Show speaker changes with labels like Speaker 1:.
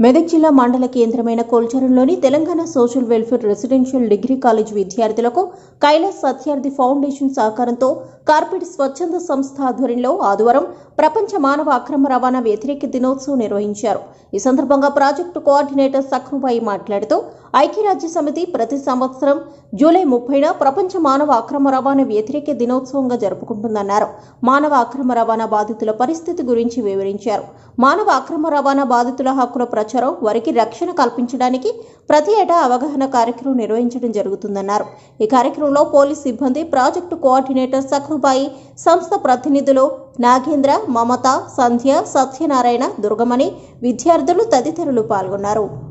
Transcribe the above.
Speaker 1: మెదక్ జిల్లా మండల కేంద్రమైన కోల్చరంలోని Telangana social welfare residential degree college విద్యార్థులకు కైలాస్ సత్యార్థి ఫౌండేషన్ సహకారంతో కార్పెట్ స్వచ్ఛంద సంస్థ ఆధ్వర్యంలో ఆదివారం ప్రపంచ మానవ అక్రమ రవాణా వ్యతిరేక దినోత్సవం నిర్వహించారు ఈ సందర్భంగా ప్రాజెక్టు కోఆర్డినేటర్ సఖ్రుబాయి మాట్లాడుతూ ఐక్యరాజ్య సమితి ప్రతి సంవత్సరం జూలై ముప్పైన ప్రపంచ మానవ అక్రమ రవాణా వ్యతిరేక దినోత్సవంగా జరుపుకుంటుందన్నారు మానవ అక్రమ రవాణా బాధితుల పరిస్థితి గురించి వివరించారు మానవ అక్రమ రవాణా బాధితుల హక్కుల ప్రచారం వారికి రక్షణ కల్పించడానికి ప్రతి ఏటా అవగాహన కార్యక్రమం నిర్వహించడం జరుగుతుందన్నారు ఈ కార్యక్రమంలో పోలీస్ సిబ్బంది ప్రాజెక్టు కోఆర్డినేటర్ సఖ్రుబాయి సంస్థ ప్రతినిధులు నాగేంద్ర మమత సంధ్య సత్యనారాయణ దుర్గమణి విద్యార్థులు తదితరులు పాల్గొన్నారు